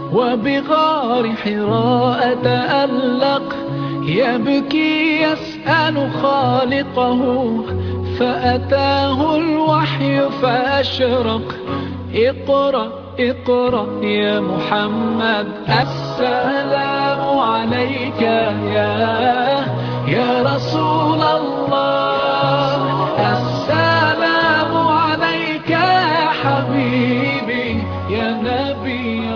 وبغار حراء تألق يبكي يسأل خالقه فأتاه الوحي فأشرق اقرأ اقرأ يا محمد السلام عليك يا يا رسول الله السلام عليك يا حبيبي يا نبي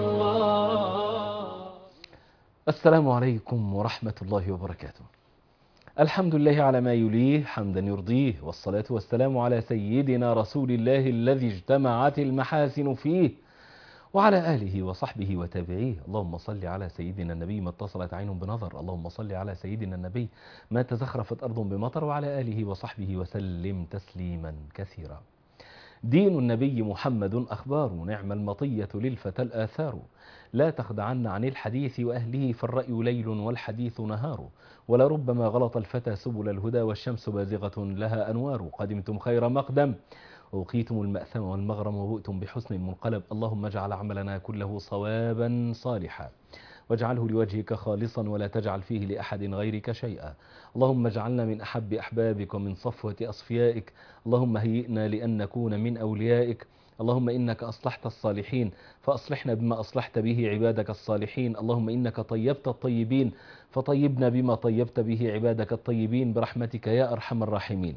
الله السلام عليكم ورحمة الله وبركاته الحمد لله على ما يليه حمدا يرضيه والصلاة والسلام على سيدنا رسول الله الذي اجتمعت المحاسن فيه وعلى آله وصحبه وتابعيه اللهم صل على سيدنا النبي ما اتصلت عين بنظر اللهم صل على سيدنا النبي ما تزخرفت أرض بمطر وعلى آله وصحبه وسلم تسليما كثيرا دين النبي محمد أخبار نعم المطية للفتى الآثار لا تخدعن عن الحديث وأهله فالرأي ليل والحديث نهار ولربما غلط الفتى سبل الهدى والشمس بازغة لها أنوار قدمتم خير مقدم ووقيتم المأثم والمغرم وبؤتم بحسن منقلب اللهم اجعل عملنا كله صوابا صالحا واجعله لوجهك خالصا ولا تجعل فيه لأحد غيرك شيئا اللهم اجعلنا من أحب أحبابك ومن صفوة أصفيائك اللهم هيئنا لأن نكون من أوليائك اللهم إنك أصلحت الصالحين فأصلحنا بما أصلحت به عبادك الصالحين اللهم إنك طيبت الطيبين فطيبنا بما طيبت به عبادك الطيبين برحمتك يا أرحم الراحمين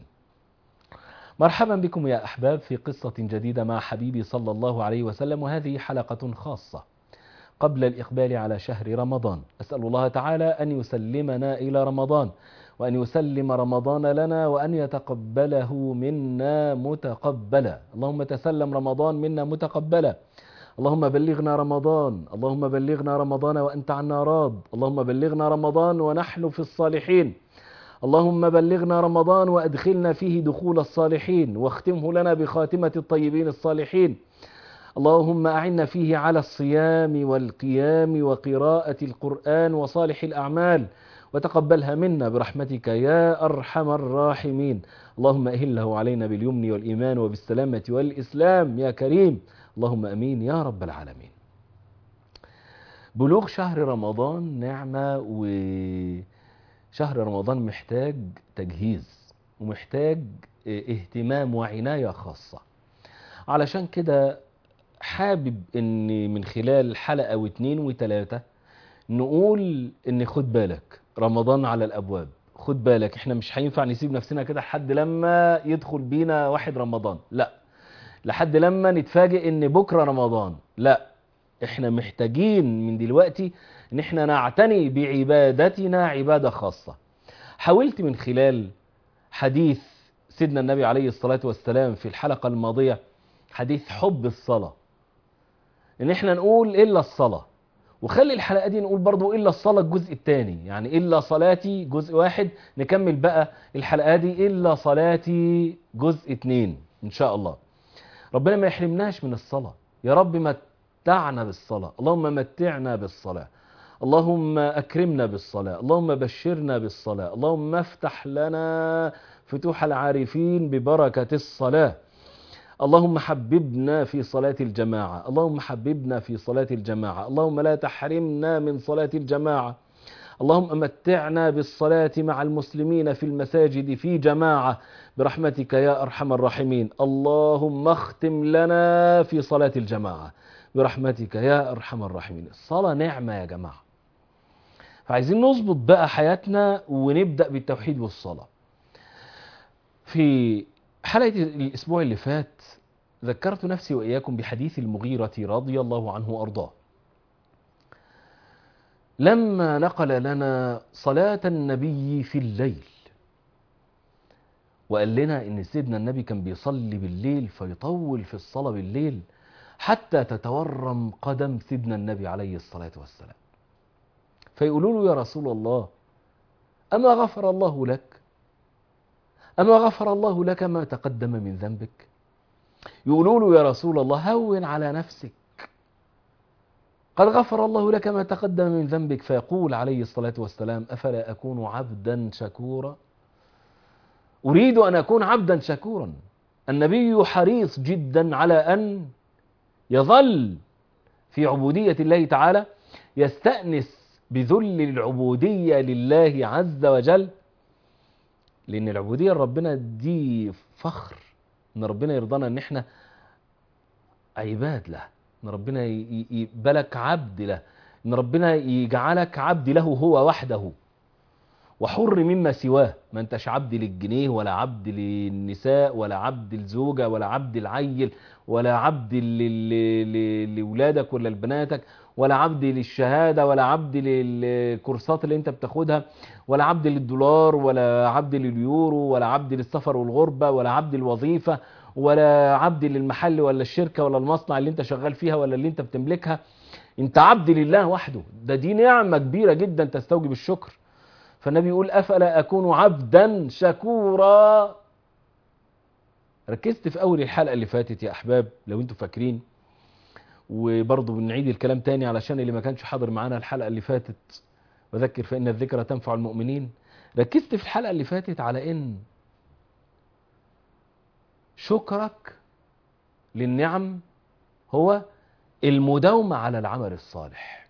مرحبا بكم يا أحباب في قصة جديدة مع حبيبي صلى الله عليه وسلم وهذه حلقة خاصة قبل الإقبال على شهر رمضان أسأل الله تعالى أن يسلمنا إلى رمضان وأن يسلم رمضان لنا وأن يتقبله منا متقبلا اللهم تسلم رمضان منا متقبلا اللهم بلغنا رمضان اللهم بلغنا رمضان وأنت عنا راض اللهم بلغنا رمضان ونحن في الصالحين اللهم بلغنا رمضان وأدخلنا فيه دخول الصالحين واختمه لنا بخاتمة الطيبين الصالحين اللهم أعنا فيه على الصيام والقيام وقراءة القرآن وصالح الأعمال وتقبلها منا برحمتك يا أرحم الراحمين اللهم أهله علينا باليمن والإيمان وبالسلامة والإسلام يا كريم اللهم أمين يا رب العالمين بلوغ شهر رمضان نعمة وشهر رمضان محتاج تجهيز ومحتاج اهتمام وعناية خاصة علشان كده حابب ان من خلال حلقة واتنين وتلاتة نقول ان خد بالك رمضان على الابواب خد بالك احنا مش هينفع نسيب نفسنا كده لحد لما يدخل بينا واحد رمضان لا لحد لما نتفاجئ ان بكرة رمضان لا احنا محتاجين من دلوقتي ان احنا نعتني بعبادتنا عبادة خاصة حاولت من خلال حديث سيدنا النبي عليه الصلاة والسلام في الحلقة الماضية حديث حب الصلاة ان احنا نقول الا الصلاة وخلي الحلقة دي نقول برضو الا الصلاة الجزء الثاني يعني الا صلاتي جزء واحد نكمل بقى الحلقة دي الا صلاتي جزء اتنين ان شاء الله ربنا ما يحرمناش من الصلاة يا رب متعنا بالصلاة اللهم متعنا بالصلاة اللهم أكرمنا بالصلاة اللهم بشرنا بالصلاة اللهم افتح لنا فتوح العارفين ببركة الصلاة اللهم حببنا في صلاة الجماعة اللهم حببنا في صلاة الجماعة اللهم لا تحرمنا من صلاة الجماعة اللهم متعنا بالصلاة مع المسلمين في المساجد في جماعة برحمتك يا أرحم الراحمين اللهم اختم لنا في صلاة الجماعة برحمتك يا أرحم الراحمين الصلاة نعمة يا جماعة فعايزين نظبط بقى حياتنا ونبدأ بالتوحيد والصلاة في حلقة الأسبوع اللي فات ذكرت نفسي وإياكم بحديث المغيرة رضي الله عنه وأرضاه لما نقل لنا صلاة النبي في الليل وقال لنا ان سيدنا النبي كان بيصلي بالليل فيطول في الصلاة بالليل حتى تتورم قدم سيدنا النبي عليه الصلاة والسلام فيقولوا له يا رسول الله أما غفر الله لك أما غفر الله لك ما تقدم من ذنبك يقولوا له يا رسول الله هون على نفسك قد غفر الله لك ما تقدم من ذنبك فيقول عليه الصلاة والسلام أفلا أكون عبدا شكورا أريد أن أكون عبدا شكورا النبي حريص جدا على أن يظل في عبودية الله تعالى يستأنس بذل العبودية لله عز وجل لأن العبودية لربنا دي فخر إن ربنا يرضانا إن إحنا عباد له إن ربنا ي- ي- يقبلك عبد له إن ربنا يجعلك عبد له هو وحده وحر مما سواه ما انتش عبد للجنيه ولا عبد للنساء ولا عبد الزوجة ولا عبد العيل ولا عبد ل- ل- ل- لولادك ولا لبناتك ولا عبد للشهادة ولا عبد للكورسات اللي انت بتاخدها ولا عبد للدولار ولا عبد لليورو ولا عبد للسفر والغربة ولا عبد للوظيفة ولا عبد للمحل ولا الشركة ولا المصنع اللي انت شغال فيها ولا اللي انت بتملكها انت عبد لله وحده ده دي نعمة كبيرة جدا تستوجب الشكر فالنبي يقول أفلا أكون عبدا شكورا ركزت في أول الحلقة اللي فاتت يا أحباب لو أنتوا فاكرين وبرضه بنعيد الكلام تاني علشان اللي ما كانش حاضر معانا الحلقة اللي فاتت وذكر فإن الذكرى تنفع المؤمنين ركزت في الحلقة اللي فاتت على إن شكرك للنعم هو المداومة على العمل الصالح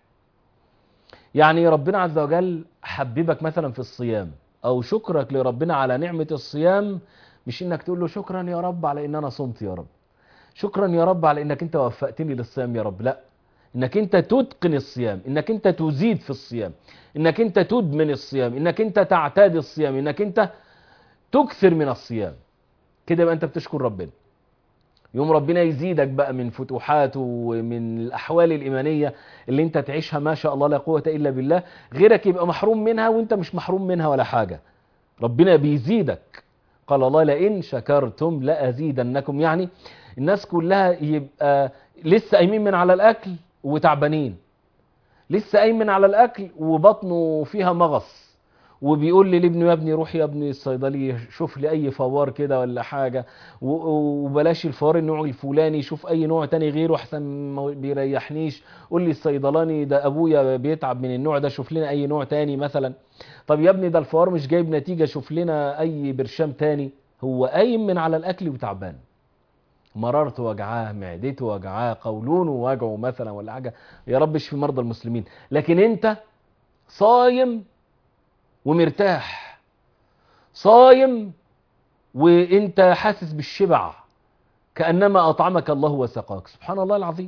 يعني ربنا عز وجل حببك مثلا في الصيام او شكرك لربنا على نعمة الصيام مش انك تقول له شكرا يا رب على ان انا صمت يا رب شكرا يا رب على انك انت وفقتني للصيام يا رب لا انك انت تتقن الصيام انك انت تزيد في الصيام انك انت تدمن الصيام انك انت تعتاد الصيام انك انت تكثر من الصيام كده يبقى انت بتشكر ربنا يوم ربنا يزيدك بقى من فتوحاته ومن الأحوال الإيمانية اللي انت تعيشها ما شاء الله لا قوة إلا بالله غيرك يبقى محروم منها وانت مش محروم منها ولا حاجة ربنا بيزيدك قال الله لئن شكرتم لأزيدنكم يعني الناس كلها يبقى لسه قايمين من على الأكل وتعبانين لسه قايم من على الأكل وبطنه فيها مغص وبيقول لي لابنه يا ابني روح يا ابني الصيدليه شوف لي اي فوار كده ولا حاجه و- وبلاش الفوار النوع الفلاني شوف اي نوع تاني غيره احسن ما بيريحنيش قول لي الصيدلاني ده ابويا بيتعب من النوع ده شوف لنا اي نوع تاني مثلا طب يا ابني ده الفوار مش جايب نتيجه شوف لنا اي برشام تاني هو قايم من على الاكل وتعبان مرارته وجعاه معدته وجعاه قولونه وجعه مثلا ولا حاجه يا رب اشفي مرضى المسلمين لكن انت صايم ومرتاح صايم وانت حاسس بالشبع كأنما أطعمك الله وسقاك سبحان الله العظيم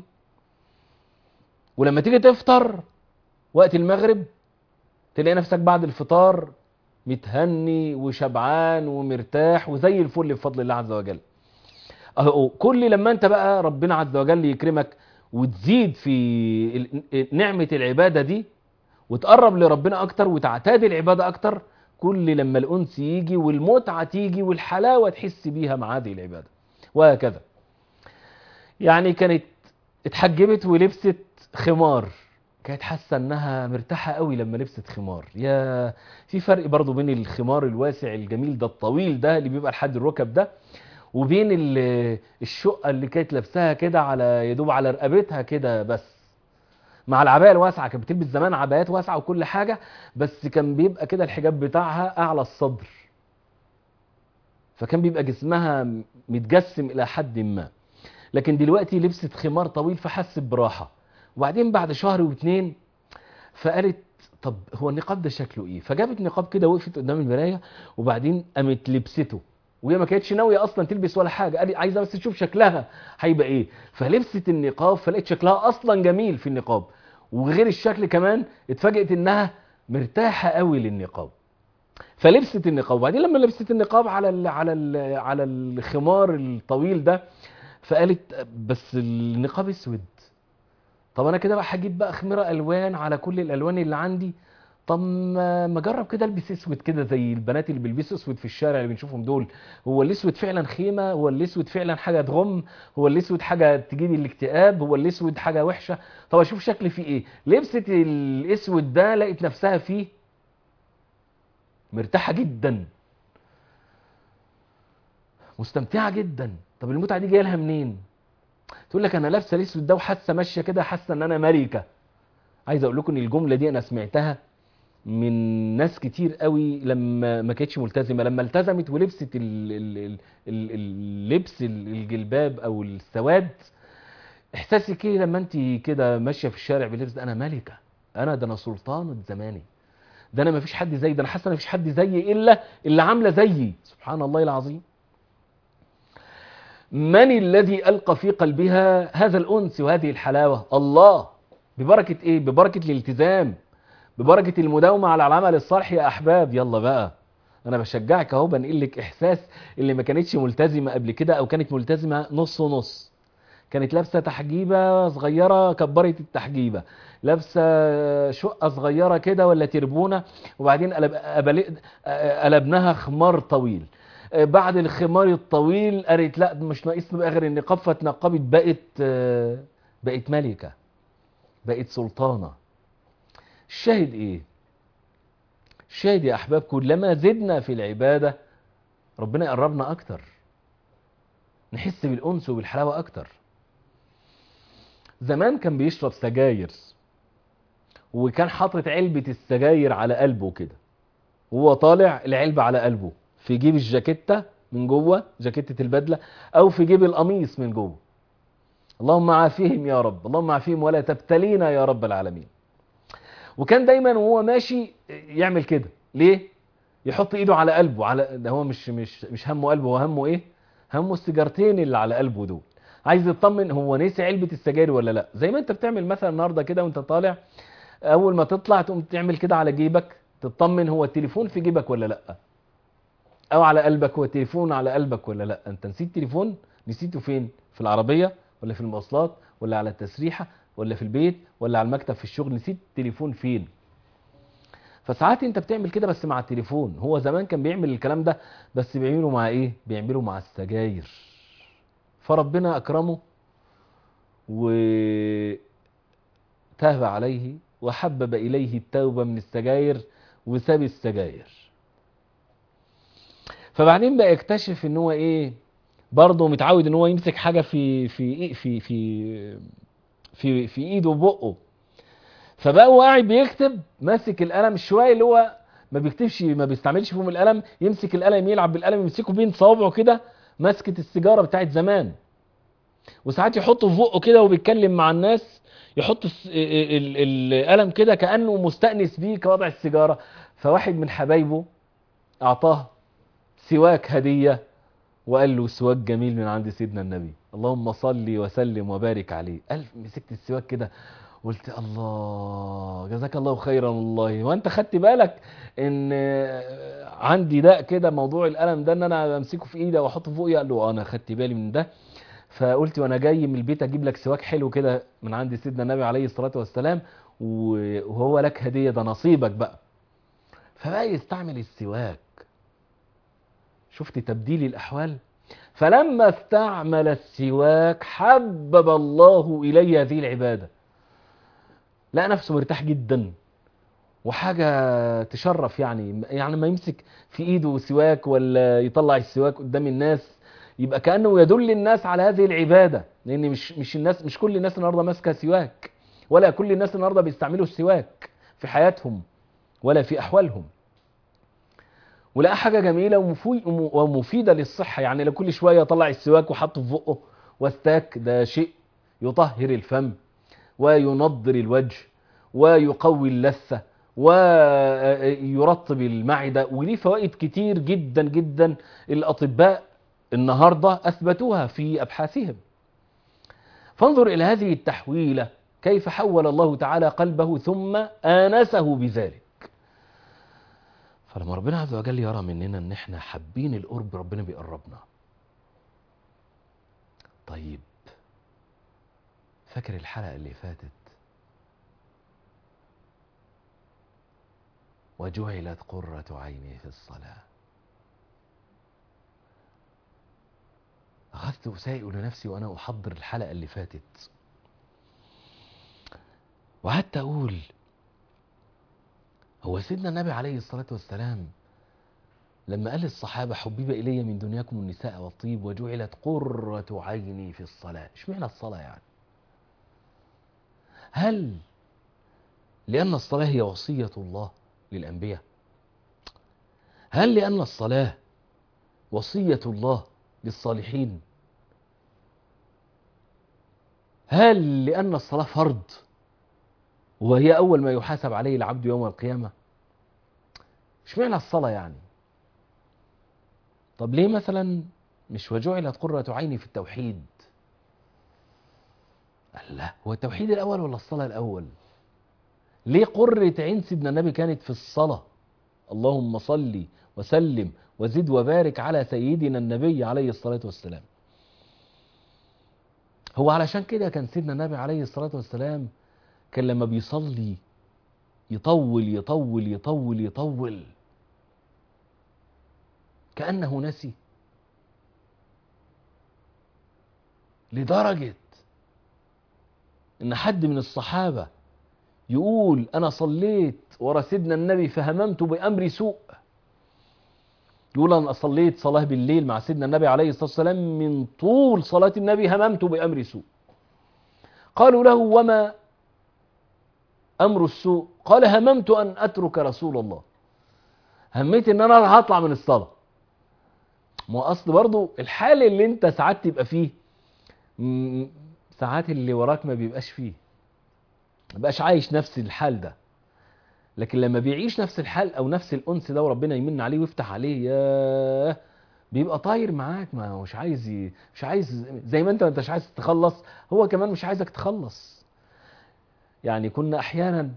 ولما تيجي تفطر وقت المغرب تلاقي نفسك بعد الفطار متهني وشبعان ومرتاح وزي الفل بفضل الله عز وجل اهو كل لما انت بقى ربنا عز وجل يكرمك وتزيد في ال- نعمة العبادة دي وتقرب لربنا اكتر وتعتاد العبادة اكتر كل لما الانس يجي والمتعة تيجي والحلاوة تحس بيها مع هذه العبادة وهكذا يعني كانت اتحجبت ولبست خمار كانت حاسه انها مرتاحه قوي لما لبست خمار يا في فرق برضو بين الخمار الواسع الجميل ده الطويل ده اللي بيبقى لحد الركب ده وبين ال- الشقه اللي كانت لابساها كده على يدوب على رقبتها كده بس مع العبايه الواسعه كانت بتلبس زمان عبايات واسعه وكل حاجه بس كان بيبقى كده الحجاب بتاعها اعلى الصدر فكان بيبقى جسمها متجسم الى حد ما لكن دلوقتي لبست خمار طويل فحست براحه وبعدين بعد شهر واتنين فقالت طب هو النقاب ده شكله ايه فجابت نقاب كده وقفت قدام المرايه وبعدين قامت لبسته وهي ما كانتش ناويه اصلا تلبس ولا حاجه قالت عايزه بس تشوف شكلها هيبقى ايه فلبست النقاب فلقيت شكلها اصلا جميل في النقاب وغير الشكل كمان اتفاجئت انها مرتاحه قوي للنقاب فلبست النقاب وبعدين لما لبست النقاب على ال على ال على الخمار الطويل ده فقالت بس النقاب اسود طب انا كده بقى هجيب بقى خميره الوان على كل الالوان اللي عندي طب ما ما اجرب كده البس اسود كده زي البنات اللي بيلبسوا اسود في الشارع اللي بنشوفهم دول هو الاسود فعلا خيمه هو الاسود فعلا حاجه تغم هو الاسود حاجه تجيب الاكتئاب هو الاسود حاجه وحشه طب اشوف شكلي فيه ايه لبست الاسود ده لقيت نفسها فيه مرتاحه جدا مستمتعه جدا طب المتعه دي جايه لها منين تقول لك انا لابسه الاسود ده وحاسه ماشيه كده حاسه ان انا ملكه عايز اقول لكم ان الجمله دي انا سمعتها من ناس كتير قوي لما ما كانتش ملتزمه لما التزمت ولبست ال- ال- ال- ال- اللبس ال- الجلباب او السواد احساسك ايه لما انت كده ماشيه في الشارع بلبس ده انا ملكه انا ده انا سلطانه زماني ده انا مفيش حد زيي ده انا حاسه مفيش حد زيي الا اللي عامله زيي سبحان الله العظيم من الذي القى في قلبها هذا الانس وهذه الحلاوه الله ببركه ايه ببركه الالتزام ببركه المداومه على العمل الصالح يا احباب يلا بقى انا بشجعك اهو بنقل لك احساس اللي ما كانتش ملتزمه قبل كده او كانت ملتزمه نص ونص كانت لابسه تحجيبه صغيره كبرت التحجيبه لابسه شقه صغيره كده ولا تربونه وبعدين قلب قبل- قلبناها خمار طويل بعد الخمار الطويل قالت لا مش ناقص بقى غير النقاب فاتنقبت بقت بقت ملكه بقت سلطانه الشاهد ايه الشاهد يا احباب كلما زدنا في العباده ربنا يقربنا اكتر نحس بالانس وبالحلاوه اكتر زمان كان بيشرب سجاير وكان حاطط علبة السجاير على قلبه كده وهو طالع العلبة على قلبه في جيب الجاكيتة من جوه جاكيتة البدلة او في جيب القميص من جوه اللهم عافيهم يا رب اللهم عافيهم ولا تبتلينا يا رب العالمين وكان دايما وهو ماشي يعمل كده ليه يحط ايده على قلبه على ده هو مش مش مش همه قلبه هو همه ايه همه السيجارتين اللي على قلبه دول عايز يطمن هو نسي علبة السجاير ولا لا زي ما انت بتعمل مثلا النهارده كده وانت طالع اول ما تطلع تقوم تعمل كده على جيبك تطمن هو التليفون في جيبك ولا لا او على قلبك هو التليفون على قلبك ولا لا انت نسيت تليفون نسيته فين في العربية ولا في المواصلات ولا على التسريحة ولا في البيت ولا على المكتب في الشغل نسيت التليفون فين فساعات انت بتعمل كده بس مع التليفون هو زمان كان بيعمل الكلام ده بس بيعمله مع ايه بيعمله مع السجاير فربنا اكرمه وتاب عليه وحبب اليه التوبه من السجاير وساب السجاير فبعدين بقى يكتشف ان هو ايه برضه متعود ان هو يمسك حاجه في في في في في في ايده وبقه فبقى هو قاعد بيكتب ماسك القلم الشويه اللي هو ما بيكتبش ما بيستعملش فيهم القلم يمسك القلم يلعب بالقلم يمسكه بين صوابعه كده ماسكه السيجاره بتاعت زمان وساعات يحطه في بقه كده وبيتكلم مع الناس يحط الس- ال- ال- القلم كده كانه مستانس بيه كوضع السيجاره فواحد من حبايبه اعطاه سواك هديه وقال له سواك جميل من عند سيدنا النبي اللهم صل وسلم وبارك عليه قال مسكت السواك كده قلت الله جزاك الله خيرا والله وانت خدت بالك ان عندي داء كده موضوع القلم ده ان انا بمسكه في ايدي واحطه فوقي قال له اه انا خدت بالي من ده فقلت وانا جاي من البيت اجيب لك سواك حلو كده من عند سيدنا النبي عليه الصلاه والسلام وهو لك هديه ده نصيبك بقى فبقى يستعمل السواك شفت تبديل الاحوال فلما استعمل السواك حبب الله الي هذه العباده لقى نفسه مرتاح جدا وحاجة تشرف يعني يعني ما يمسك في ايده سواك ولا يطلع السواك قدام الناس يبقى كأنه يدل الناس على هذه العبادة لان مش مش الناس مش كل الناس النهارده ماسكه سواك ولا كل الناس النهارده بيستعملوا السواك في حياتهم ولا في احوالهم ولقى حاجة جميلة ومفي- ومفيدة للصحة يعني لو كل شوية طلع السواك وحطه في بقه واستاك ده شيء يطهر الفم وينضر الوجه ويقوي اللثة ويرطب المعدة وليه فوائد كتير جدا جدا الأطباء النهاردة أثبتوها في أبحاثهم فانظر إلى هذه التحويلة كيف حول الله تعالى قلبه ثم آنسه بذلك فلما ربنا عز وجل يرى مننا ان احنا حابين القرب ربنا بيقربنا طيب فاكر الحلقة اللي فاتت وجعلت قرة عيني في الصلاة أخذت أسائل لنفسي وأنا أحضر الحلقة اللي فاتت وقعدت أقول هو سيدنا النبي عليه الصلاة والسلام لما قال للصحابة حبيب إلي من دنياكم النساء والطيب وجعلت قرة عيني في الصلاة اشمعنى الصلاة يعني هل لأن الصلاة هي وصية الله للأنبياء هل لأن الصلاة وصية الله للصالحين هل لأن الصلاة فرض وهي أول ما يحاسب عليه العبد يوم القيامة اشمعنى الصلاة يعني طب ليه مثلا مش وجعلت قرة عيني في التوحيد قال لا هو التوحيد الأول ولا الصلاة الأول ليه قرة عين سيدنا النبي كانت في الصلاة اللهم صل وسلم وزد وبارك على سيدنا النبي عليه الصلاة والسلام هو علشان كده كان سيدنا النبي عليه الصلاة والسلام كان لما بيصلي يطول يطول يطول يطول كأنه نسي لدرجة ان حد من الصحابة يقول انا صليت ورا سيدنا النبي فهممت بامر سوء يقول انا صليت صلاة بالليل مع سيدنا النبي عليه الصلاة والسلام من طول صلاة النبي هممت بامر سوء قالوا له وما امر السوء قال هممت ان اترك رسول الله هميت ان انا هطلع من الصلاة ما هو اصل برضو الحال اللي انت ساعات تبقى فيه م- ساعات اللي وراك ما بيبقاش فيه ما بقاش عايش نفس الحال ده لكن لما بيعيش نفس الحال او نفس الانس ده وربنا يمن عليه ويفتح عليه ياه بيبقى طاير معاك ما هو مش عايز ي... مش عايز زي ما انت ما انتش عايز تخلص هو كمان مش عايزك تخلص يعني كنا احيانا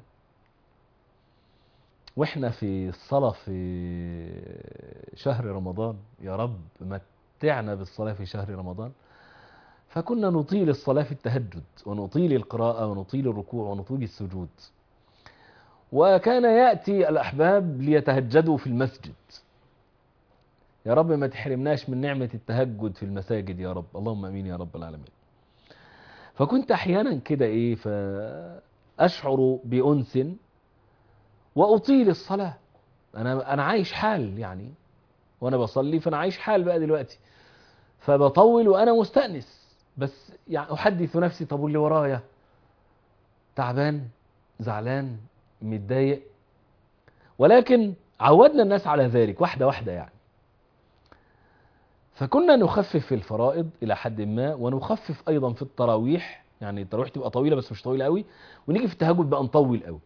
واحنا في الصلاة في شهر رمضان يا رب متعنا بالصلاة في شهر رمضان فكنا نطيل الصلاة في التهجد ونطيل القراءة ونطيل الركوع ونطيل السجود وكان يأتي الأحباب ليتهجدوا في المسجد يا رب ما تحرمناش من نعمة التهجد في المساجد يا رب اللهم أمين يا رب العالمين فكنت أحيانا كده إيه فأشعر بأنس وأطيل الصلاة أنا أنا عايش حال يعني وأنا بصلي فأنا عايش حال بقى دلوقتي فبطول وأنا مستأنس بس يعني أحدث نفسي طب واللي ورايا تعبان زعلان متضايق ولكن عودنا الناس على ذلك واحدة واحدة يعني فكنا نخفف في الفرائض إلى حد ما ونخفف أيضا في التراويح يعني التراويح تبقى طويلة بس مش طويلة قوي ونيجي في التهجد بقى نطول قوي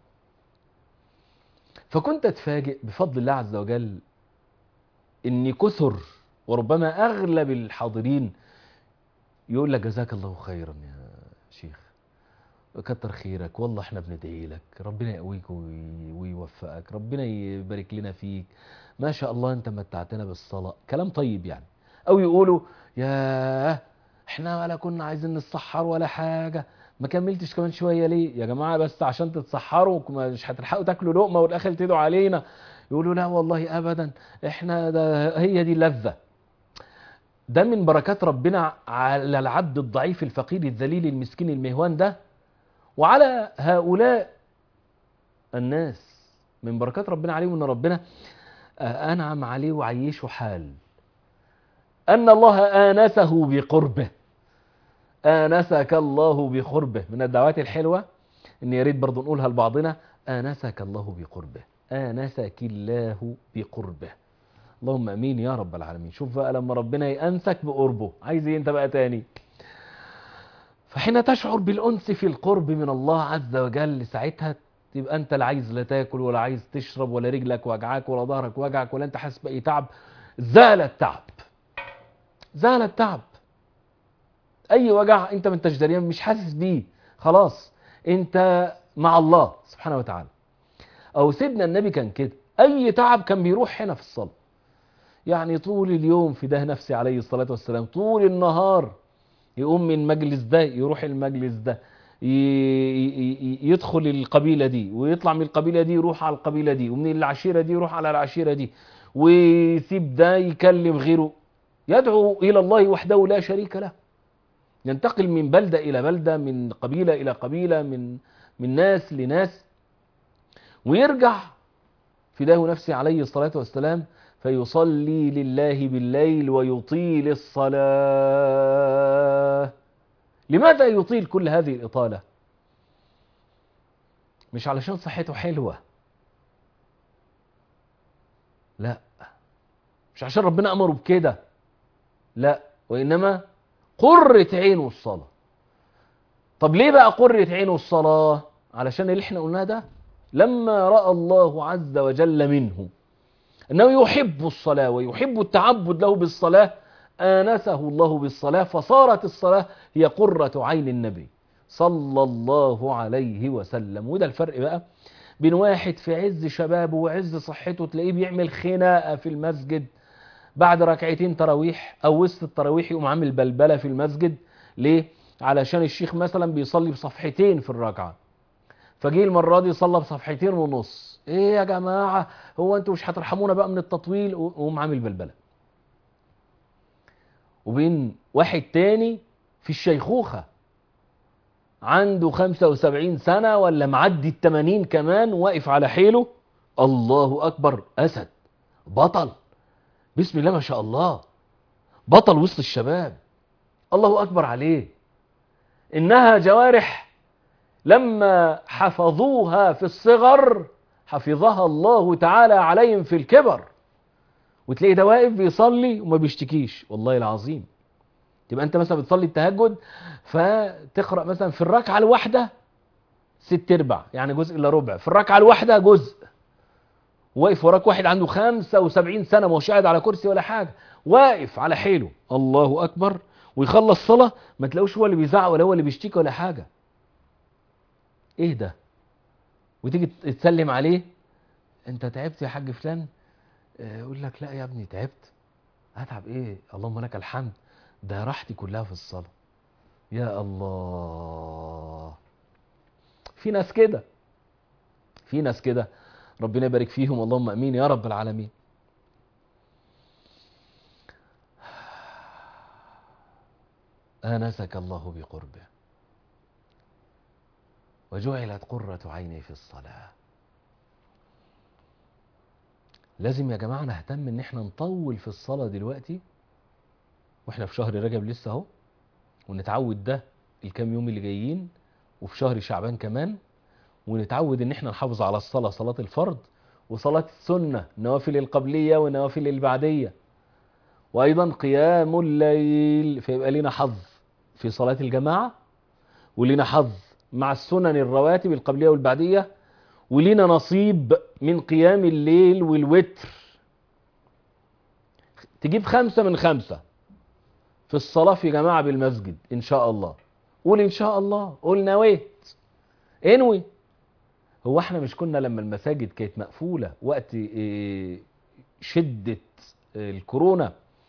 فكنت أتفاجئ بفضل الله عز وجل إني كثر وربما أغلب الحاضرين يقول لك جزاك الله خيرا يا شيخ كتر خيرك والله احنا بندعي لك ربنا يقويك وي- ويوفقك ربنا يبارك لنا فيك ما شاء الله انت متعتنا بالصلاة كلام طيب يعني او يقولوا يا احنا ولا كنا عايزين نتسحر ولا حاجة ما كملتش كمان شوية ليه يا جماعة بس عشان تتسحروا مش هتلحقوا تاكلوا لقمة والاخر تدعوا علينا يقولوا لا والله ابدا احنا ده هي دي اللذة ده من بركات ربنا على العبد الضعيف الفقير الذليل المسكين المهوان ده وعلى هؤلاء الناس من بركات ربنا عليهم ان ربنا آه، انعم عليه وعيشه حال ان الله انسه بقربه انسك الله بقربه من الدعوات الحلوه ان يا ريت برضه نقولها لبعضنا انسك الله بقربه انسك الله بقربه اللهم امين يا رب العالمين شوف بقى لما ربنا يأنسك بقربه عايز ايه انت بقى تاني فحين تشعر بالأنس في القرب من الله عز وجل ساعتها تبقى انت لا عايز لا تاكل ولا عايز تشرب ولا رجلك وجعاك ولا ظهرك وجعك ولا انت حاسس باي تعب زال التعب زال التعب اي وجع انت ما انتش دريان مش حاسس بيه خلاص انت مع الله سبحانه وتعالى او سيدنا النبي كان كده اي تعب كان بيروح هنا في الصلاه يعني طول اليوم في ده نفسي عليه الصلاه والسلام طول النهار يقوم من مجلس ده يروح المجلس ده ي- ي- ي- يدخل القبيلة دي ويطلع من القبيلة دي يروح على القبيلة دي ومن العشيرة دي يروح على العشيرة دي ويسيب ده يكلم غيره يدعو إلى الله وحده لا شريك له ينتقل من بلدة إلى بلدة من قبيلة إلى قبيلة من من ناس لناس ويرجع فداه نفسي عليه الصلاة والسلام فيصلي لله بالليل ويطيل الصلاة لماذا يطيل كل هذه الإطالة مش علشان صحته حلوة لا مش عشان ربنا أمره بكده لا وإنما قرة عينه الصلاة طب ليه بقى قرة عينه الصلاة علشان اللي احنا قلناه ده لما رأى الله عز وجل منه أنه يحب الصلاة ويحب التعبد له بالصلاة آنسه الله بالصلاة فصارت الصلاة هي قرة عين النبي صلى الله عليه وسلم وده الفرق بقى بين واحد في عز شبابه وعز صحته تلاقيه بيعمل خناقة في المسجد بعد ركعتين تراويح أو وسط التراويح يقوم عامل بلبلة في المسجد ليه؟ علشان الشيخ مثلا بيصلي بصفحتين في الركعة فجه المرة دي صلى بصفحتين ونص ايه يا جماعة هو انتوا مش هترحمونا بقى من التطويل وقوم عامل بلبلة وبين واحد تاني في الشيخوخة عنده 75 سنة ولا معدي ال 80 كمان واقف على حيله الله أكبر أسد بطل بسم الله ما شاء الله بطل وسط الشباب الله أكبر عليه إنها جوارح لما حفظوها في الصغر حفظها الله تعالى عليهم في الكبر وتلاقي ده واقف بيصلي وما بيشتكيش والله العظيم تبقى انت مثلا بتصلي التهجد فتقرا مثلا في الركعه الواحده ست ارباع يعني جزء الا ربع في الركعه الواحده جزء واقف وراك واحد عنده 75 سنه ما هوش قاعد على كرسي ولا حاجه واقف على حيله الله اكبر ويخلص صلاه ما تلاقوش هو اللي بيزعق ولا هو اللي بيشتكي ولا حاجه ايه ده وتيجي تسلم عليه انت تعبت يا حاج فلان يقول لك لا يا ابني تعبت هتعب ايه اللهم لك الحمد ده راحتي كلها في الصلاة يا الله في ناس كده في ناس كده ربنا يبارك فيهم اللهم امين يا رب العالمين آنسك الله بقربه وجعلت قرة عيني في الصلاة لازم يا جماعة نهتم ان احنا نطول في الصلاة دلوقتي واحنا في شهر رجب لسه اهو ونتعود ده الكام يوم اللي جايين وفي شهر شعبان كمان ونتعود ان احنا نحافظ على الصلاة صلاة الفرض وصلاة السنة نوافل القبلية ونوافل البعدية وايضا قيام الليل فيبقى لنا حظ في صلاة الجماعة ولنا حظ مع السنن الرواتب القبلية والبعدية ولينا نصيب من قيام الليل والوتر تجيب خمسة من خمسة في الصلاة في جماعة بالمسجد إن شاء الله قول إن شاء الله قول نويت انوي هو احنا مش كنا لما المساجد كانت مقفولة وقت شدة الكورونا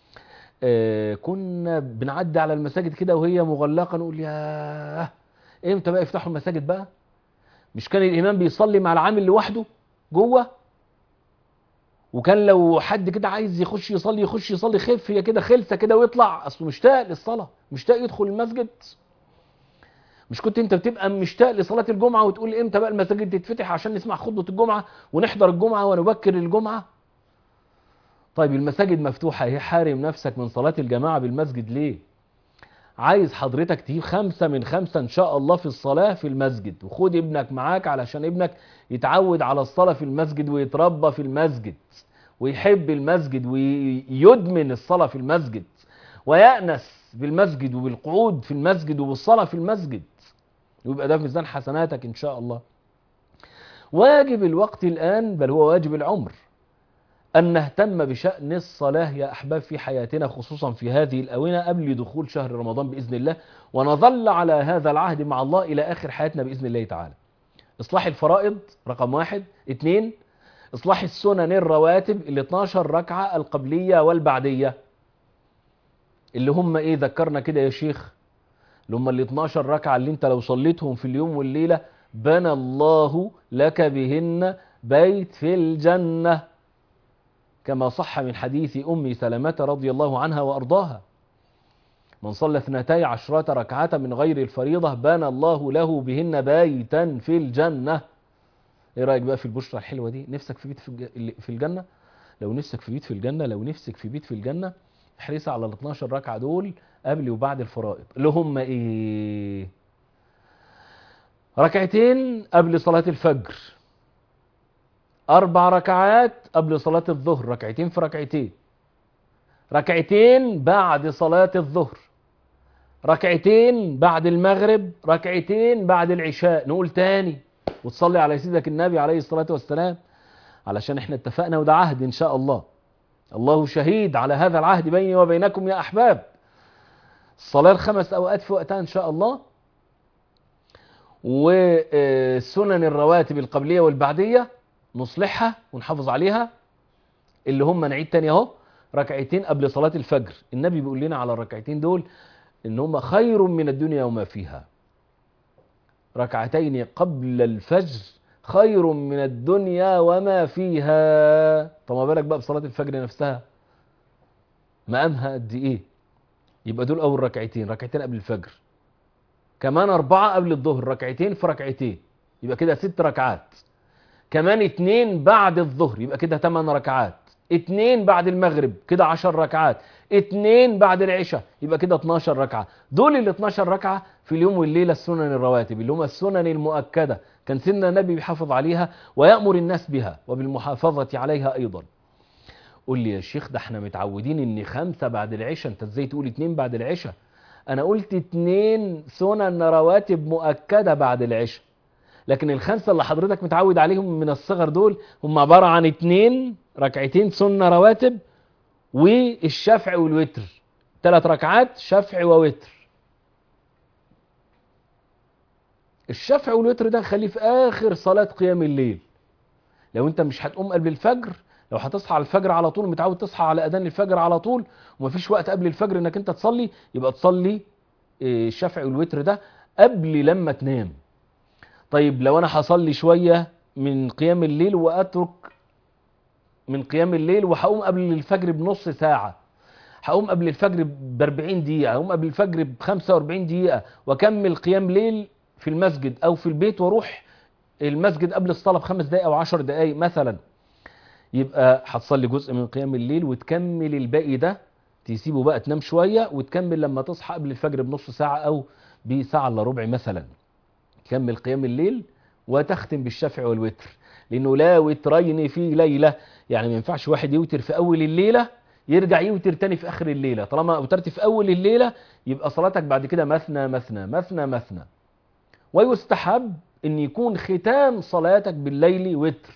كنا بنعدي على المساجد كده وهي مغلقة نقول ياه امتى بقى يفتحوا المساجد بقى مش كان الامام بيصلي مع العامل لوحده جوه وكان لو حد كده عايز يخش يصلي يخش يصلي خفيه كده خلسه كده ويطلع اصله مشتاق للصلاه مشتاق يدخل المسجد مش كنت انت بتبقى مشتاق لصلاه الجمعه وتقول امتى بقى المساجد تتفتح عشان نسمع خطبه الجمعه ونحضر الجمعه ونبكر الجمعه طيب المساجد مفتوحه هي حارم نفسك من صلاه الجماعه بالمسجد ليه عايز حضرتك تجيب خمسة من خمسة إن شاء الله في الصلاة في المسجد وخد ابنك معاك علشان ابنك يتعود على الصلاة في المسجد ويتربى في المسجد ويحب المسجد ويدمن الصلاة في المسجد ويأنس بالمسجد وبالقعود في المسجد وبالصلاة في المسجد ويبقى ده في ميزان حسناتك إن شاء الله واجب الوقت الآن بل هو واجب العمر أن نهتم بشأن الصلاة يا أحباب في حياتنا خصوصا في هذه الأونة قبل دخول شهر رمضان بإذن الله ونظل على هذا العهد مع الله إلى آخر حياتنا بإذن الله تعالى إصلاح الفرائض رقم واحد اثنين إصلاح السنن الرواتب ال 12 ركعة القبلية والبعدية اللي هم إيه ذكرنا كده يا شيخ اللي هم ال 12 ركعة اللي أنت لو صليتهم في اليوم والليلة بنى الله لك بهن بيت في الجنة كما صح من حديث أم سلمة رضي الله عنها وأرضاها من صلى اثنتي عشرة ركعة من غير الفريضة بنى الله له بهن بيتا في الجنة ايه رأيك بقى في البشرة الحلوة دي نفسك في بيت في الجنة لو نفسك في بيت في الجنة لو نفسك في بيت في الجنة احرص على ال 12 ركعة دول قبل وبعد الفرائض اللي هم ايه ركعتين قبل صلاة الفجر أربع ركعات قبل صلاة الظهر ركعتين في ركعتين ركعتين بعد صلاة الظهر ركعتين بعد المغرب ركعتين بعد العشاء نقول تاني وتصلي على سيدك النبي عليه الصلاة والسلام علشان احنا اتفقنا وده عهد ان شاء الله الله شهيد على هذا العهد بيني وبينكم يا احباب الصلاة الخمس اوقات في وقتها ان شاء الله وسنن الرواتب القبلية والبعدية نصلحها ونحافظ عليها اللي هم نعيد تاني اهو ركعتين قبل صلاة الفجر النبي بيقول لنا على الركعتين دول ان هم خير من الدنيا وما فيها ركعتين قبل الفجر خير من الدنيا وما فيها طب ما بالك بقى بصلاة الفجر نفسها مقامها قد ايه يبقى دول اول ركعتين ركعتين قبل الفجر كمان اربعة قبل الظهر ركعتين في ركعتين يبقى كده ست ركعات كمان اتنين بعد الظهر يبقى كده تمن ركعات اتنين بعد المغرب كده عشر ركعات اتنين بعد العشاء يبقى كده 12 ركعة دول ال 12 ركعة في اليوم والليلة السنن الرواتب اللي هم السنن المؤكدة كان سيدنا النبي بيحافظ عليها ويأمر الناس بها وبالمحافظة عليها أيضا قول لي يا شيخ ده احنا متعودين ان خمسة بعد العشاء انت ازاي تقول اتنين بعد العشاء انا قلت اتنين سنن رواتب مؤكدة بعد العشاء لكن الخمسة اللي حضرتك متعود عليهم من الصغر دول هم عبارة عن اتنين ركعتين سنة رواتب والشفع والوتر ثلاث ركعات شفع ووتر الشفع والوتر ده خليه في اخر صلاة قيام الليل لو انت مش هتقوم قبل الفجر لو هتصحى على الفجر على طول متعود تصحى على اذان الفجر على طول ومفيش وقت قبل الفجر انك انت تصلي يبقى تصلي الشفع والوتر ده قبل لما تنام طيب لو انا هصلي شوية من قيام الليل واترك من قيام الليل وهقوم قبل الفجر بنص ساعة هقوم قبل الفجر ب 40 دقيقة هقوم قبل الفجر ب 45 دقيقة واكمل قيام ليل في المسجد او في البيت واروح المسجد قبل الصلاة بخمس دقائق او 10 دقائق مثلا يبقى هتصلي جزء من قيام الليل وتكمل الباقي ده تسيبه بقى تنام شوية وتكمل لما تصحى قبل الفجر بنص ساعة او بساعة الا ربع مثلا تكمل قيام الليل وتختم بالشفع والوتر لانه لا وترين في ليلة يعني ما ينفعش واحد يوتر في اول الليلة يرجع يوتر تاني في اخر الليلة طالما اوترت في اول الليلة يبقى صلاتك بعد كده مثنى مثنى مثنى مثنى ويستحب ان يكون ختام صلاتك بالليل وتر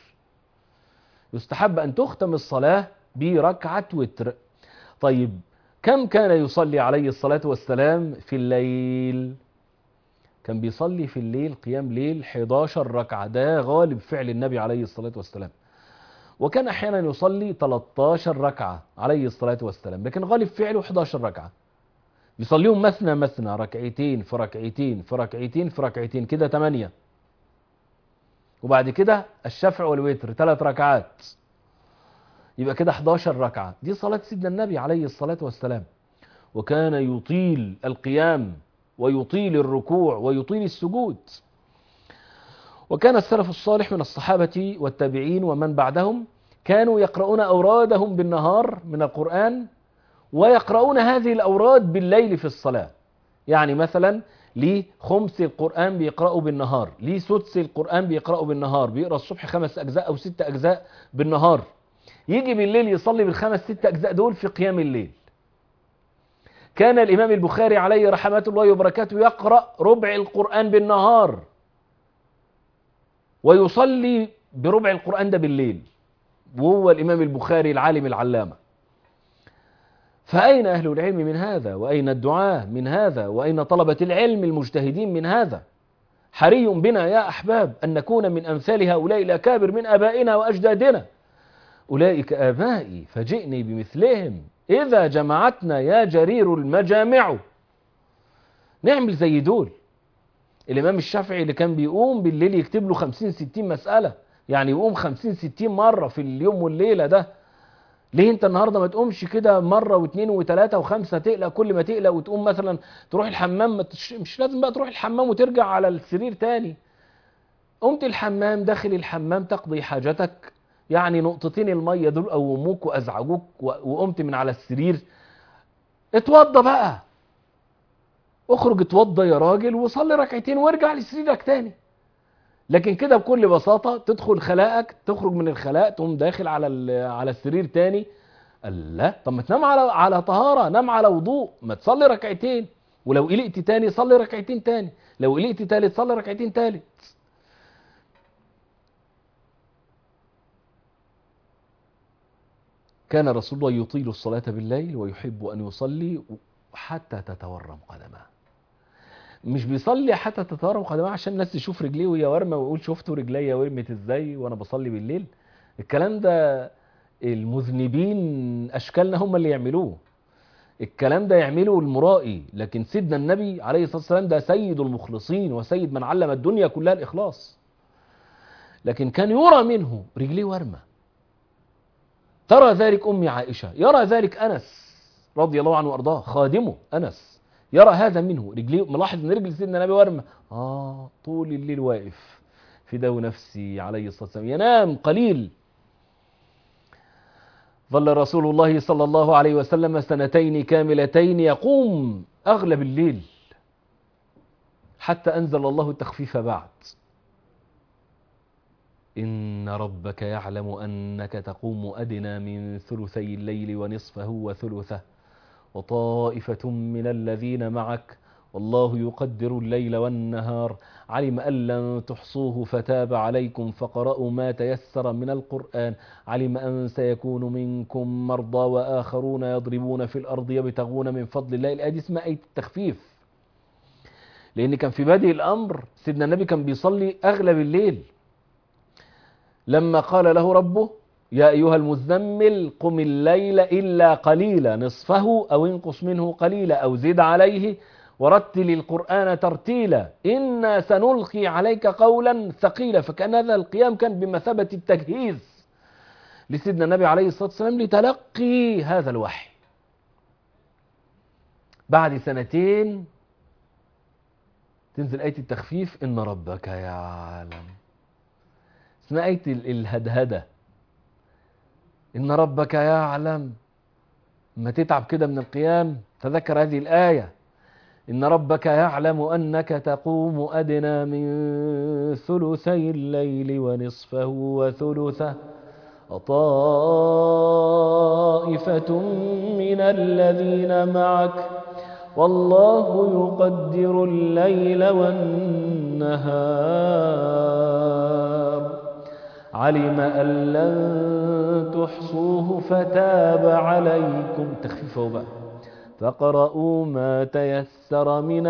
يستحب ان تختم الصلاة بركعة وتر طيب كم كان يصلي عليه الصلاة والسلام في الليل كان بيصلي في الليل قيام ليل 11 ركعة ده غالب فعل النبي عليه الصلاة والسلام وكان احيانا يصلي 13 ركعة عليه الصلاة والسلام لكن غالب فعله 11 ركعة يصليهم مثنى مثنى ركعتين في ركعتين في ركعتين في ركعتين كده 8 وبعد كده الشفع والوتر ثلاث ركعات يبقى كده 11 ركعة دي صلاة سيدنا النبي عليه الصلاة والسلام وكان يطيل القيام ويطيل الركوع ويطيل السجود وكان السلف الصالح من الصحابة والتابعين ومن بعدهم كانوا يقرؤون أورادهم بالنهار من القرآن ويقرؤون هذه الأوراد بالليل في الصلاة يعني مثلا ليه خمس القرآن بيقرأوا بالنهار ليه سدس القرآن بيقرأوا بالنهار بيقرأ الصبح خمس أجزاء أو ست أجزاء بالنهار يجي بالليل يصلي بالخمس ست أجزاء دول في قيام الليل كان الإمام البخاري عليه رحمة الله وبركاته يقرأ ربع القرآن بالنهار ويصلي بربع القرآن ده بالليل وهو الإمام البخاري العالم العلامة فأين أهل العلم من هذا وأين الدعاة من هذا وأين طلبة العلم المجتهدين من هذا حري بنا يا أحباب أن نكون من أمثال هؤلاء الأكابر من أبائنا وأجدادنا أولئك آبائي فجئني بمثلهم إذا جمعتنا يا جرير المجامع نعمل زي دول الإمام الشافعي اللي كان بيقوم بالليل يكتب له 50 60 مسألة يعني يقوم 50 60 مرة في اليوم والليلة ده ليه انت النهاردة ما تقومش كده مرة واثنين وثلاثة وخمسة تقلق كل ما تقلق وتقوم مثلا تروح الحمام ما تش... مش لازم بقى تروح الحمام وترجع على السرير تاني قمت الحمام داخل الحمام تقضي حاجتك يعني نقطتين المية دول قوموك وازعجوك وقمت من على السرير اتوضى بقى اخرج اتوضى يا راجل وصلي ركعتين وارجع لسريرك تاني لكن كده بكل بساطة تدخل خلاءك تخرج من الخلاء تقوم داخل على على السرير تاني قال لا طب ما تنام على على طهارة نام على وضوء ما تصلي ركعتين ولو قلقت تاني صلي ركعتين تاني لو قلقت تالت صلي ركعتين تالت كان رسول الله يطيل الصلاة بالليل ويحب أن يصلي حتى تتورم قدمه مش بيصلي حتى تتورم قدمه عشان الناس تشوف رجليه وهي ورمه ويقول شفتوا رجليا ورمت ازاي وانا بصلي بالليل الكلام ده المذنبين اشكالنا هم اللي يعملوه الكلام ده يعمله المرائي لكن سيدنا النبي عليه الصلاه والسلام ده سيد المخلصين وسيد من علم الدنيا كلها الاخلاص لكن كان يرى منه رجليه ورمه ترى ذلك امي عائشه يرى ذلك انس رضي الله عنه وارضاه خادمه انس يرى هذا منه رجليه ملاحظ ان رجل سيدنا النبي ورمه اه طول الليل واقف فداه نفسي عليه الصلاه والسلام ينام قليل ظل رسول الله صلى الله عليه وسلم سنتين كاملتين يقوم اغلب الليل حتى انزل الله التخفيف بعد إن ربك يعلم أنك تقوم أدنى من ثلثي الليل ونصفه وثلثه وطائفة من الذين معك والله يقدر الليل والنهار علم أن لن تحصوه فتاب عليكم فقرأوا ما تيسر من القرآن علم أن سيكون منكم مرضى وآخرون يضربون في الأرض يبتغون من فضل الله الآية دي اسمها آية التخفيف لأن كان في بادئ الأمر سيدنا النبي كان بيصلي أغلب الليل لما قال له ربه يا أيها المزمل قم الليل إلا قليلا نصفه أو انقص منه قليلا أو زد عليه ورتل القرآن ترتيلا إنا سنلقي عليك قولا ثقيلا فكان هذا القيام كان بمثابة التجهيز لسيدنا النبي عليه الصلاة والسلام لتلقي هذا الوحي بعد سنتين تنزل آية التخفيف إن ربك يعلم اسمها آية الهدهدة إن ربك يعلم ما تتعب كده من القيام تذكر هذه الآية إن ربك يعلم أنك تقوم أدنى من ثلثي الليل ونصفه وثلثه وطائفة من الذين معك والله يقدر الليل والنهار علم أن لن تحصوه فتاب عليكم تخفيفه بقى فاقرؤوا ما تيسر من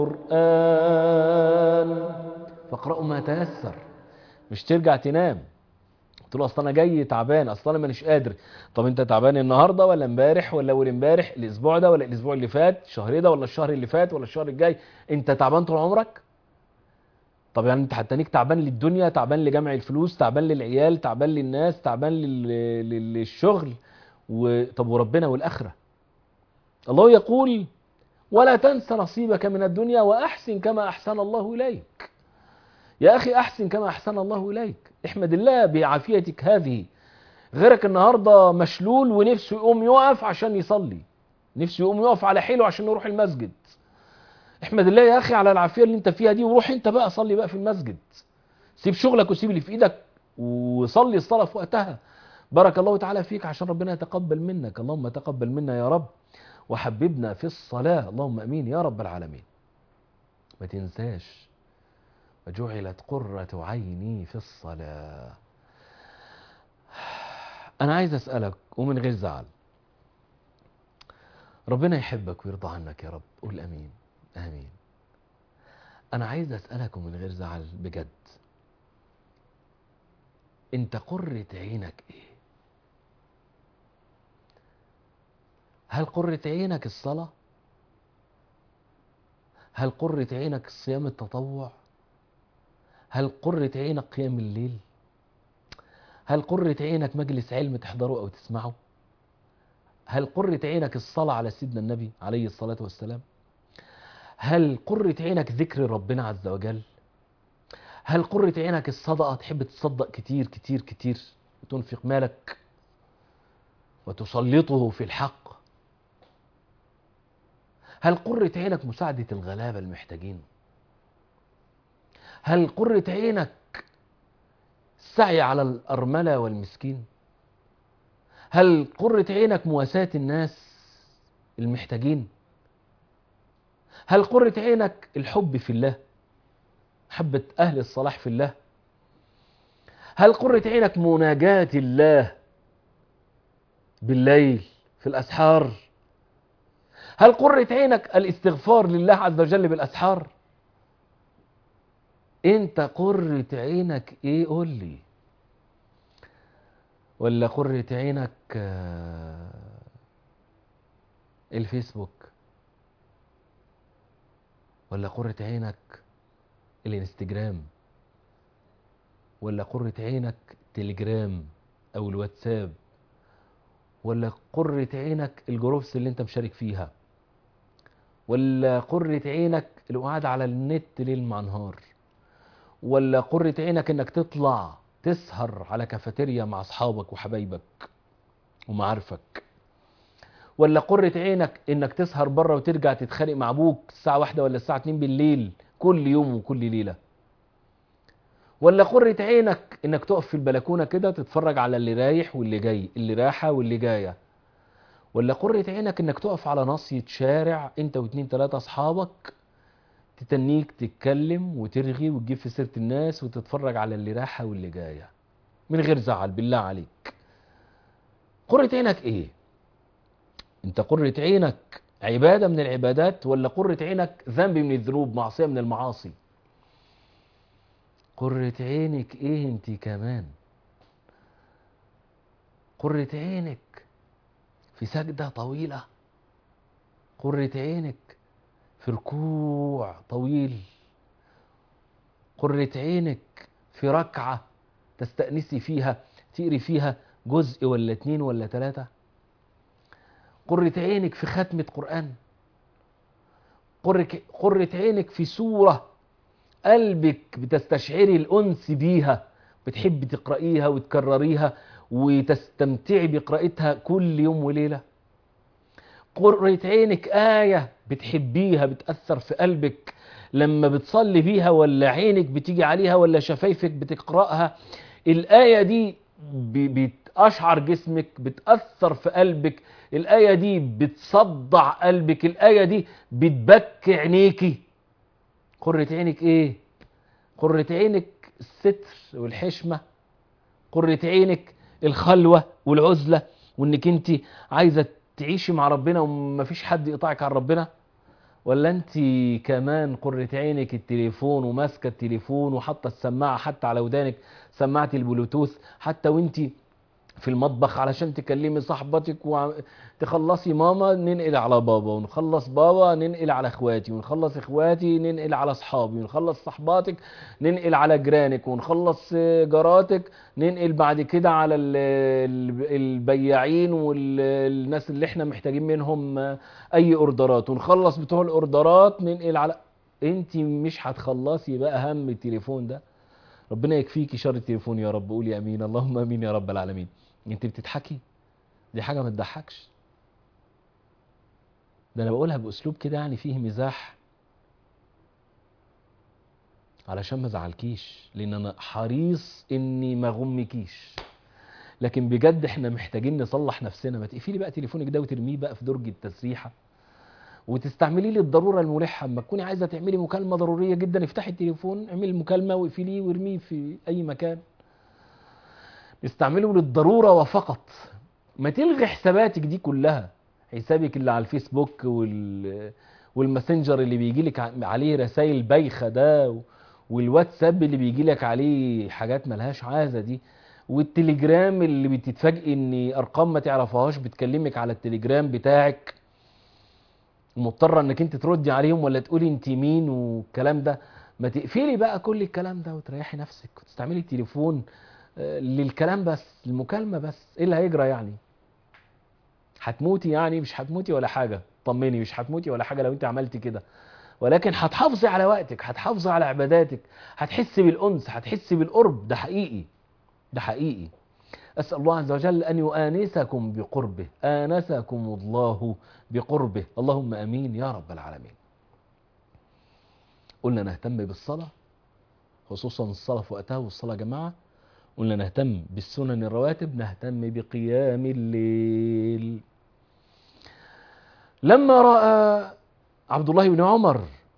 القرآن فاقرؤوا ما تيسر مش ترجع تنام قلت له اصل انا جاي تعبان اصل انا مانيش قادر طب انت تعبان النهارده ولا امبارح ولا اول امبارح الاسبوع ده ولا الاسبوع اللي فات الشهر ده ولا الشهر اللي فات ولا الشهر الجاي انت تعبان طول عمرك طب يعني انت هتنيك تعبان للدنيا تعبان لجمع الفلوس تعبان للعيال تعبان للناس تعبان لل... لل- للشغل و... طب وربنا والاخره الله يقول ولا تنس نصيبك من الدنيا واحسن كما احسن الله اليك يا اخي احسن كما احسن الله اليك احمد الله بعافيتك هذه غيرك النهارده مشلول ونفسه يقوم يقف عشان يصلي نفسه يقوم يقف على حيله عشان يروح المسجد احمد الله يا اخي على العافيه اللي انت فيها دي وروح انت بقى صلي بقى في المسجد سيب شغلك وسيب اللي في ايدك وصلي الصلاه في وقتها بارك الله تعالى فيك عشان ربنا يتقبل منك اللهم تقبل منا يا رب وحببنا في الصلاه اللهم امين يا رب العالمين ما تنساش وجعلت قرة عيني في الصلاة أنا عايز أسألك ومن غير زعل ربنا يحبك ويرضى عنك يا رب قول أمين آمين أنا عايز أسألك ومن غير زعل بجد أنت قرة عينك إيه؟ هل قرة عينك الصلاة؟ هل قرة عينك صيام التطوع؟ هل قرة عينك قيام الليل؟ هل قرة عينك مجلس علم تحضره أو تسمعه؟ هل قرة عينك الصلاة على سيدنا النبي عليه الصلاة والسلام؟ هل قرة عينك ذكر ربنا عز وجل؟ هل قرة عينك الصدقة تحب تصدق كتير كتير كتير وتنفق مالك وتسلطه في الحق؟ هل قرة عينك مساعدة الغلابة المحتاجين؟ هل قرة عينك السعي على الأرملة والمسكين هل قرة عينك مواساة الناس المحتاجين هل قرة عينك الحب في الله محبة أهل الصلاح في الله هل قرة عينك مناجاة الله بالليل في الأسحار هل قرة عينك الاستغفار لله عز وجل بالأسحار انت قرة عينك ايه قول لي ولا قرة عينك آه، الفيسبوك ولا قرة عينك الانستجرام ولا قرة عينك تليجرام او الواتساب ولا قرة عينك الجروبس اللي انت مشارك فيها ولا قرة عينك القعاد على النت ليل مع نهار ولا قرة عينك انك تطلع تسهر على كافيتيريا مع اصحابك وحبايبك ومعارفك ولا قرة عينك انك تسهر بره وترجع تتخانق مع ابوك الساعة واحدة ولا الساعة اتنين بالليل كل يوم وكل ليلة ولا قرة عينك انك تقف في البلكونة كده تتفرج على اللي رايح واللي جاي اللي رايحة واللي جاية ولا قرة عينك انك تقف على ناصية شارع انت واتنين تلاتة اصحابك تتنيك تتكلم وترغي وتجيب في سيرة الناس وتتفرج على اللي رايحة واللي جاية من غير زعل بالله عليك قرة عينك ايه انت قرة عينك عبادة من العبادات ولا قرة عينك ذنب من الذنوب معصية من المعاصي قرة عينك ايه انت كمان قرة عينك في سجدة طويلة قرة عينك في ركوع طويل قرة عينك في ركعة تستأنسي فيها تقري فيها جزء ولا اتنين ولا تلاتة قرة عينك في ختمة قرآن قرة قرة عينك في سورة قلبك بتستشعري الأنس بيها بتحبي تقرأيها وتكرريها وتستمتعي بقراءتها كل يوم وليلة قرة عينك آية بتحبيها بتأثر في قلبك لما بتصلي بيها ولا عينك بتيجي عليها ولا شفايفك بتقرأها الآية دي ب- بتأشعر جسمك بتأثر في قلبك الآية دي بتصدع قلبك الآية دي بتبكي عينيكي قرة عينك ايه قرة عينك الستر والحشمة قرة عينك الخلوة والعزلة وانك انت عايزة تعيشي مع ربنا ومفيش حد يقطعك عن ربنا ولا انت كمان قرة عينك التليفون وماسكة التليفون وحاطة السماعة حتى على ودانك سماعة البلوتوث حتى وانت في المطبخ علشان تكلمي صاحبتك وتخلصي ماما ننقل على بابا ونخلص بابا ننقل على اخواتي ونخلص اخواتي ننقل على اصحابي ونخلص صحباتك ننقل على جيرانك ونخلص جاراتك ننقل بعد كده على ال- ال- البياعين والناس اللي احنا محتاجين منهم اي اوردرات ونخلص بتوع الاوردرات ننقل على انت مش هتخلصي بقى هم التليفون ده ربنا يكفيكي شر التليفون يا رب قولي امين اللهم امين يا رب العالمين انت بتضحكي دي حاجه ما تضحكش ده انا بقولها باسلوب كده يعني فيه مزاح علشان ما ازعلكيش لان انا حريص اني ما اغمكيش لكن بجد احنا محتاجين نصلح نفسنا ما تقفلي بقى تليفونك ده وترميه بقى في درج التسريحه وتستعمليه للضروره الملحه اما تكوني عايزه تعملي مكالمه ضروريه جدا افتحي التليفون اعملي المكالمه واقفليه وارميه في اي مكان استعمله للضروره وفقط ما تلغي حساباتك دي كلها حسابك اللي على الفيسبوك وال والماسنجر اللي بيجي لك عليه رسائل بايخه ده والواتساب اللي بيجي لك عليه حاجات ملهاش عازه دي والتليجرام اللي بتتفاجئي ان ارقام ما تعرفهاش بتكلمك على التليجرام بتاعك مضطره انك انت تردي عليهم ولا تقولي انت مين والكلام ده ما تقفلي بقى كل الكلام ده وتريحي نفسك وتستعملي التليفون آه، للكلام بس المكالمه بس ايه اللي هيجرى يعني هتموتي يعني مش هتموتي ولا حاجه طمني مش هتموتي ولا حاجه لو انت عملتي كده ولكن هتحافظي على وقتك هتحافظي على عباداتك هتحسي بالانس هتحسي بالقرب ده حقيقي ده حقيقي أسأل الله عز وجل أن يؤانسكم بقربه آنسكم الله بقربه اللهم أمين يا رب العالمين قلنا نهتم بالصلاة خصوصا الصلاة في وقتها والصلاة جماعة قلنا نهتم بالسنن الرواتب نهتم بقيام الليل لما رأى عبد الله بن عمر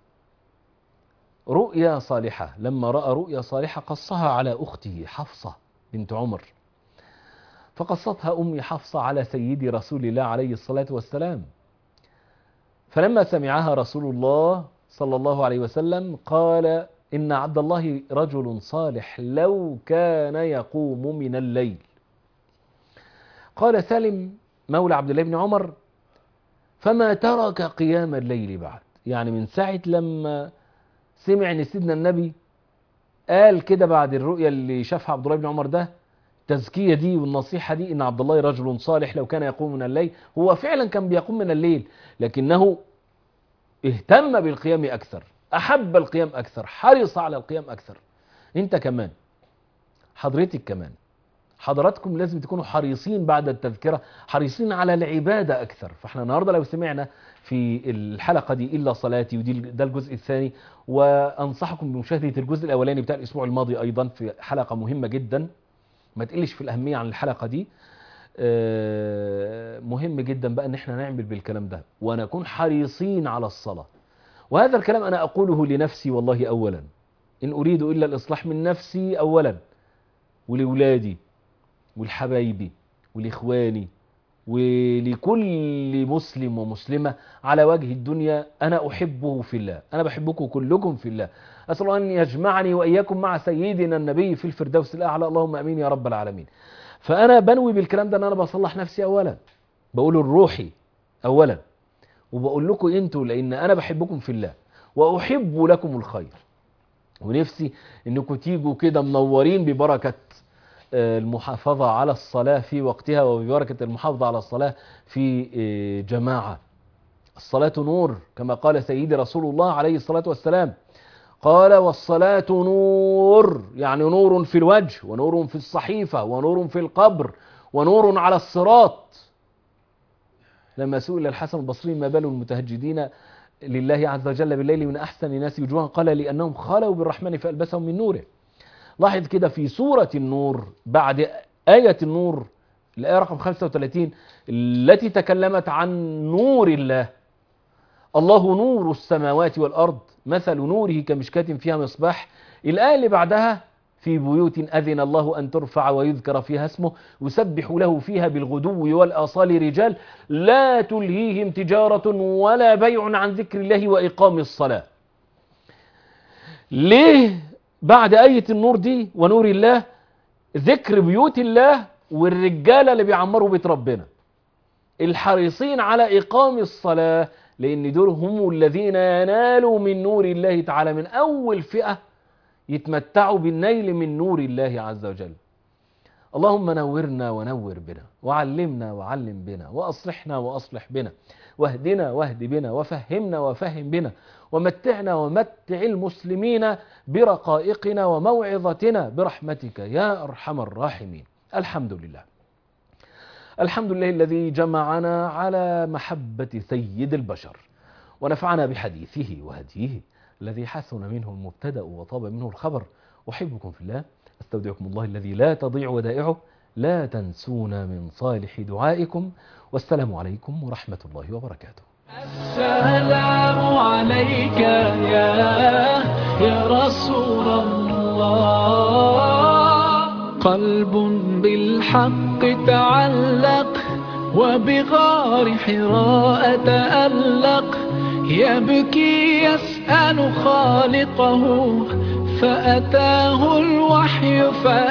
رؤيا صالحة لما رأى رؤيا صالحة قصها على أخته حفصة بنت عمر فقصتها أمي حفصة على سيدي رسول الله عليه الصلاة والسلام فلما سمعها رسول الله صلى الله عليه وسلم قال إن عبد الله رجل صالح لو كان يقوم من الليل قال سالم مولى عبد الله بن عمر فما ترك قيام الليل بعد يعني من ساعة لما سمع ان سيدنا النبي قال كده بعد الرؤيا اللي شافها عبد الله بن عمر ده التزكية دي والنصيحة دي ان عبد الله رجل صالح لو كان يقوم من الليل هو فعلا كان بيقوم من الليل لكنه اهتم بالقيام اكثر احب القيام اكثر حرص على القيام اكثر انت كمان حضرتك كمان حضراتكم لازم تكونوا حريصين بعد التذكرة حريصين على العبادة أكثر فاحنا النهاردة لو سمعنا في الحلقة دي إلا صلاتي ودي ده الجزء الثاني وأنصحكم بمشاهدة الجزء الأولاني بتاع الأسبوع الماضي أيضا في حلقة مهمة جدا ما تقلش في الأهمية عن الحلقة دي مهم جدا بقى ان احنا نعمل بالكلام ده ونكون حريصين على الصلاة وهذا الكلام أنا أقوله لنفسي والله أولا إن أريد إلا الإصلاح من نفسي أولا ولولادي ولحبايبي ولإخواني ولكل مسلم ومسلمة على وجه الدنيا أنا أحبه في الله أنا بحبكم كلكم في الله أسأل الله أن يجمعني وإياكم مع سيدنا النبي في الفردوس الأعلى اللهم أمين يا رب العالمين فأنا بنوي بالكلام ده أن أنا بصلح نفسي أولا بقول الروحي أولا وبقول لكم أنتوا لأن أنا بحبكم في الله وأحب لكم الخير ونفسي أنكم تيجوا كده منورين ببركة المحافظة على الصلاة في وقتها وببركة المحافظة على الصلاة في جماعة الصلاة نور كما قال سيدي رسول الله عليه الصلاة والسلام قال والصلاة نور يعني نور في الوجه ونور في الصحيفة ونور في القبر ونور على الصراط لما سئل الحسن البصري ما بال المتهجدين لله عز وجل بالليل من أحسن الناس وجوها قال لأنهم خلوا بالرحمن فألبسهم من نوره لاحظ كده في سورة النور بعد آية النور الآية رقم 35 التي تكلمت عن نور الله الله نور السماوات والأرض مثل نوره كمشكاة فيها مصباح الآية اللي بعدها في بيوت أذن الله أن ترفع ويذكر فيها اسمه يسبح له فيها بالغدو والآصال رجال لا تلهيهم تجارة ولا بيع عن ذكر الله وإقام الصلاة ليه بعد آية النور دي ونور الله ذكر بيوت الله والرجالة اللي بيعمروا بيت ربنا الحريصين على إقام الصلاة لأن دول هم الذين ينالوا من نور الله تعالى من أول فئة يتمتعوا بالنيل من نور الله عز وجل اللهم نورنا ونور بنا وعلمنا وعلم بنا وأصلحنا وأصلح بنا واهدنا واهد بنا وفهمنا وفهم بنا ومتعنا ومتع المسلمين برقائقنا وموعظتنا برحمتك يا أرحم الراحمين الحمد لله الحمد لله الذي جمعنا على محبة سيد البشر ونفعنا بحديثه وهديه الذي حسن منه المبتدأ وطاب منه الخبر أحبكم في الله استودعكم الله الذي لا تضيع ودائعه لا تنسونا من صالح دعائكم والسلام عليكم ورحمة الله وبركاته السلام عليك يا يا رسول الله قلب بالحق تعلق وبغار حراء تألق يبكي يسأل خالقه فأتاه الوحي ف